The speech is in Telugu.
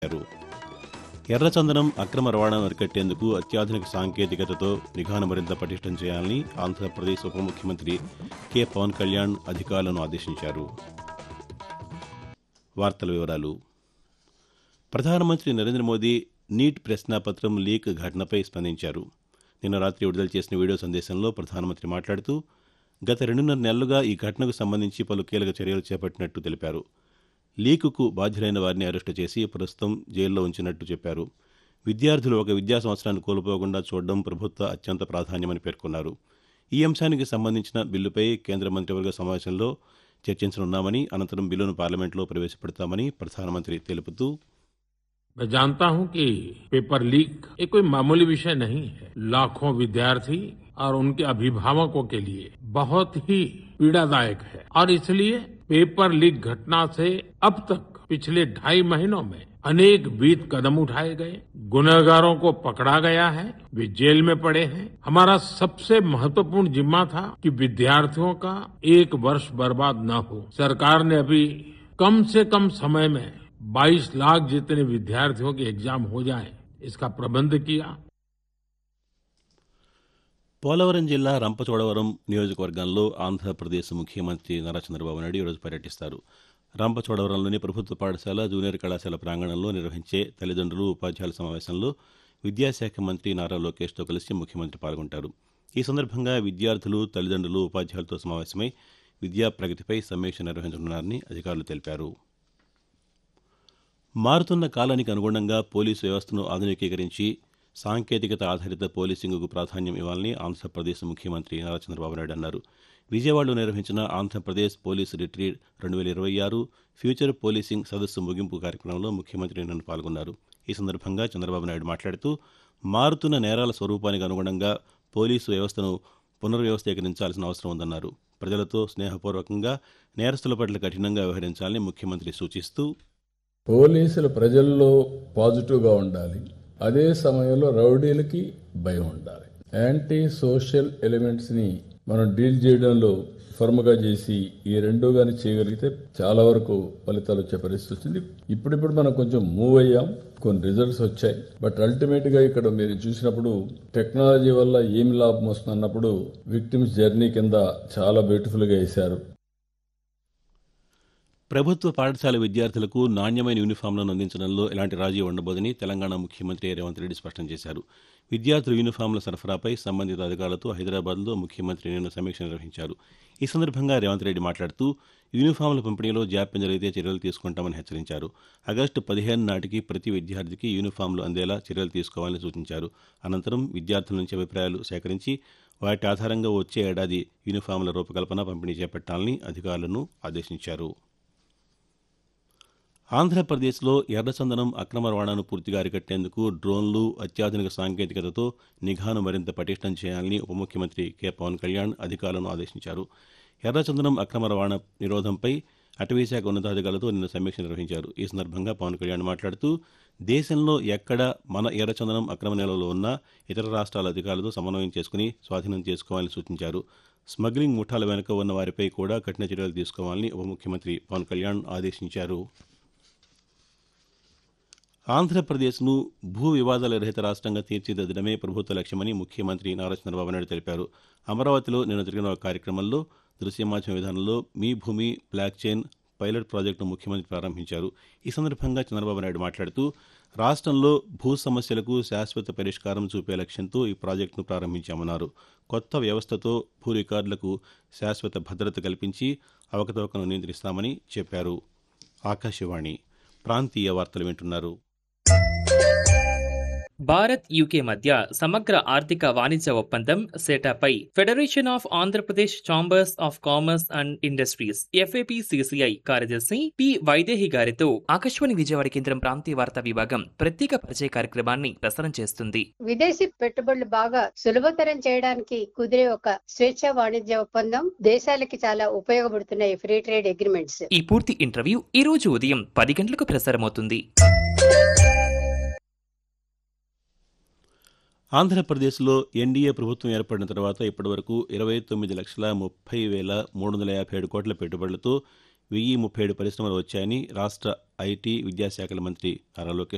చేశారు ఎర్రచందనం అక్రమ రవాణాను అరికట్టేందుకు అత్యాధునిక సాంకేతికతతో నిఘాను మరింత పటిష్టం చేయాలని ఆంధ్రప్రదేశ్ ఉప ముఖ్యమంత్రి కె పవన్ కళ్యాణ్ అధికారులను ఆదేశించారు వార్తల వివరాలు ప్రధానమంత్రి నరేంద్ర మోదీ నీట్ ప్రశ్నాపత్రం లీక్ ఘటనపై స్పందించారు నిన్న రాత్రి విడుదల చేసిన వీడియో సందేశంలో ప్రధానమంత్రి మాట్లాడుతూ గత రెండున్నర నెలలుగా ఈ ఘటనకు సంబంధించి పలు కీలక చర్యలు చేపట్టినట్టు తెలిపారు లీకుకు బాధ్యులైన వారిని అరెస్టు చేసి ప్రస్తుతం జైల్లో ఉంచినట్టు చెప్పారు విద్యార్థులు ఒక విద్యా సంవత్సరాన్ని కోల్పోకుండా చూడడం ప్రభుత్వ అత్యంత ప్రాధాన్యమని పేర్కొన్నారు ఈ అంశానికి సంబంధించిన బిల్లుపై కేంద్ర మంత్రివర్గ సమావేశంలో చర్చించనున్నామని అనంతరం బిల్లును పార్లమెంట్లో ప్రవేశపెడతామని ప్రధానమంత్రి తెలుపుతూ मैं जानता हूं कि पेपर लीक ये कोई मामूली विषय नहीं है लाखों विद्यार्थी और उनके अभिभावकों के लिए बहुत ही पीड़ादायक है और इसलिए पेपर लीक घटना से अब तक पिछले ढाई महीनों में अनेक बीत कदम उठाए गए गुनहगारों को पकड़ा गया है वे जेल में पड़े हैं हमारा सबसे महत्वपूर्ण जिम्मा था कि विद्यार्थियों का एक वर्ष बर्बाद न हो सरकार ने अभी कम से कम समय में 22 लाख जितने विद्यार्थियों के एग्जाम हो जाए इसका प्रबंध किया పోలవరం జిల్లా రంపచోడవరం నియోజకవర్గంలో ఆంధ్రప్రదేశ్ ముఖ్యమంత్రి నారా చంద్రబాబు నాయుడు ఈరోజు పర్యటిస్తారు రంపచోడవరంలోని ప్రభుత్వ పాఠశాల జూనియర్ కళాశాల ప్రాంగణంలో నిర్వహించే తల్లిదండ్రులు ఉపాధ్యాయుల సమావేశంలో విద్యాశాఖ మంత్రి నారా లోకేష్తో కలిసి ముఖ్యమంత్రి పాల్గొంటారు ఈ సందర్భంగా విద్యార్థులు తల్లిదండ్రులు ఉపాధ్యాయులతో సమావేశమై విద్యా ప్రగతిపై సమీక్ష నిర్వహించనున్నారని అధికారులు తెలిపారు మారుతున్న కాలానికి అనుగుణంగా పోలీసు వ్యవస్థను ఆధునికీకరించి సాంకేతికత ఆధారిత పోలీసింగ్కు ప్రాధాన్యం ఇవ్వాలని ఆంధ్రప్రదేశ్ ముఖ్యమంత్రి నారా చంద్రబాబు నాయుడు అన్నారు విజయవాడలో నిర్వహించిన ఆంధ్రప్రదేశ్ పోలీసు రిట్రీట్ రెండు వేల ఇరవై ఆరు ఫ్యూచర్ పోలీసింగ్ సదస్సు ముగింపు కార్యక్రమంలో ముఖ్యమంత్రి నిన్న పాల్గొన్నారు ఈ సందర్భంగా చంద్రబాబు నాయుడు మాట్లాడుతూ మారుతున్న నేరాల స్వరూపానికి అనుగుణంగా పోలీసు వ్యవస్థను పునర్వ్యవస్థీకరించాల్సిన అవసరం ఉందన్నారు ప్రజలతో స్నేహపూర్వకంగా నేరస్తుల పట్ల కఠినంగా వ్యవహరించాలని ముఖ్యమంత్రి సూచిస్తూ పోలీసులు ప్రజల్లో పాజిటివ్గా ఉండాలి అదే సమయంలో రౌడీలకి భయం ఉండాలి యాంటీ సోషల్ ఎలిమెంట్స్ ని మనం డీల్ చేయడంలో ఫర్మ్గా చేసి ఈ రెండు గాని చేయగలిగితే చాలా వరకు ఫలితాలు వచ్చే పరిస్థితి వచ్చింది ఇప్పుడిప్పుడు మనం కొంచెం మూవ్ అయ్యాం కొన్ని రిజల్ట్స్ వచ్చాయి బట్ అల్టిమేట్ గా ఇక్కడ మీరు చూసినప్పుడు టెక్నాలజీ వల్ల ఏం లాభం వస్తుంది అన్నప్పుడు విక్టిమ్స్ జర్నీ కింద చాలా బ్యూటిఫుల్ గా వేశారు ప్రభుత్వ పాఠశాల విద్యార్థులకు నాణ్యమైన యూనిఫామ్లను అందించడంలో ఎలాంటి రాజీ ఉండబోదని తెలంగాణ ముఖ్యమంత్రి రేవంత్ రెడ్డి స్పష్టం చేశారు విద్యార్థుల యూనిఫామ్ల సరఫరాపై సంబంధిత అధికారులతో హైదరాబాద్లో ముఖ్యమంత్రి నిన్న సమీక్ష నిర్వహించారు ఈ సందర్భంగా రేవంత్ రెడ్డి మాట్లాడుతూ యూనిఫామ్ల పంపిణీలో జాప్యం జరిగితే చర్యలు తీసుకుంటామని హెచ్చరించారు ఆగస్టు పదిహేను నాటికి ప్రతి విద్యార్థికి యూనిఫామ్లు అందేలా చర్యలు తీసుకోవాలని సూచించారు అనంతరం విద్యార్థుల నుంచి అభిప్రాయాలు సేకరించి వాటి ఆధారంగా వచ్చే ఏడాది యూనిఫామ్ల రూపకల్పన పంపిణీ చేపట్టాలని అధికారులను ఆదేశించారు ఆంధ్రప్రదేశ్లో ఎర్రచందనం అక్రమ రవాణాను పూర్తిగా అరికట్టేందుకు డ్రోన్లు అత్యాధునిక సాంకేతికతతో నిఘాను మరింత పటిష్టం చేయాలని ఉప ముఖ్యమంత్రి కె పవన్ కళ్యాణ్ అధికారులను ఆదేశించారు ఎర్రచందనం అక్రమ రవాణా నిరోధంపై అటవీశాఖ ఉన్నతాధికారులతో నిన్న సమీక్ష నిర్వహించారు ఈ సందర్భంగా పవన్ కళ్యాణ్ మాట్లాడుతూ దేశంలో ఎక్కడ మన ఎర్రచందనం అక్రమ నిల్వలో ఉన్నా ఇతర రాష్ట్రాల అధికారులతో సమన్వయం చేసుకుని స్వాధీనం చేసుకోవాలని సూచించారు స్మగ్లింగ్ ముఠాల వెనుక ఉన్న వారిపై కూడా కఠిన చర్యలు తీసుకోవాలని ఉప ముఖ్యమంత్రి పవన్ కళ్యాణ్ ఆదేశించారు ఆంధ్రప్రదేశ్ను భూ వివాదాల రహిత రాష్ట్రంగా తీర్చిదిద్దడమే ప్రభుత్వ లక్ష్యమని ముఖ్యమంత్రి నారా చంద్రబాబు నాయుడు తెలిపారు అమరావతిలో నిన్న జరిగిన ఒక కార్యక్రమంలో దృశ్య మాధ్యమ విధానంలో మీ భూమి బ్లాక్ చైన్ పైలట్ ప్రాజెక్టును ముఖ్యమంత్రి ప్రారంభించారు ఈ సందర్భంగా చంద్రబాబు నాయుడు మాట్లాడుతూ రాష్ట్రంలో భూ సమస్యలకు శాశ్వత పరిష్కారం చూపే లక్ష్యంతో ఈ ప్రాజెక్టును ప్రారంభించామన్నారు కొత్త వ్యవస్థతో భూ రికార్డులకు శాశ్వత భద్రత కల్పించి అవకతవకను నియంత్రిస్తామని చెప్పారు ఆకాశవాణి ప్రాంతీయ వార్తలు వింటున్నారు భారత్ యూకే మధ్య సమగ్ర ఆర్థిక వాణిజ్య ఒప్పందం సెటాపై federation of Andhra Pradesh chambers of commerce and industries FAPCCI కార్యదర్శి పి వైదేహి గారితో ఆకాశవాణి విజయవాడ కేంద్రం ప్రాంతీయ వార్తా విభాగం ప్రత్యేక పరిచయ కార్యక్రమాన్ని ప్రసారం చేస్తుంది విదేశీ పెట్టుబడులు బాగా సులభతరం చేయడానికి కుదిరే ఒక స్వేచ్ఛ వాణిజ్య ఒప్పందం దేశాలకి చాలా ఉపయోగపడుతున్నాయి ఫ్రీ ట్రేడ్ అగ్రిమెంట్స్ ఈ పూర్తి ఇంటర్వ్యూ ఈ రోజు ఉదయం పది గంటలకు ప్రసారమవుతుంది ఆంధ్రప్రదేశ్లో ఎన్డీఏ ప్రభుత్వం ఏర్పడిన తర్వాత ఇప్పటివరకు ఇరవై తొమ్మిది లక్షల ముప్పై వేల మూడు వందల యాభై ఏడు కోట్ల పెట్టుబడులతో వెయ్యి ముప్పై ఏడు పరిశ్రమలు వచ్చాయని రాష్ట్ర ఐటీ విద్యాశాఖల మంత్రి నారా లోకేష్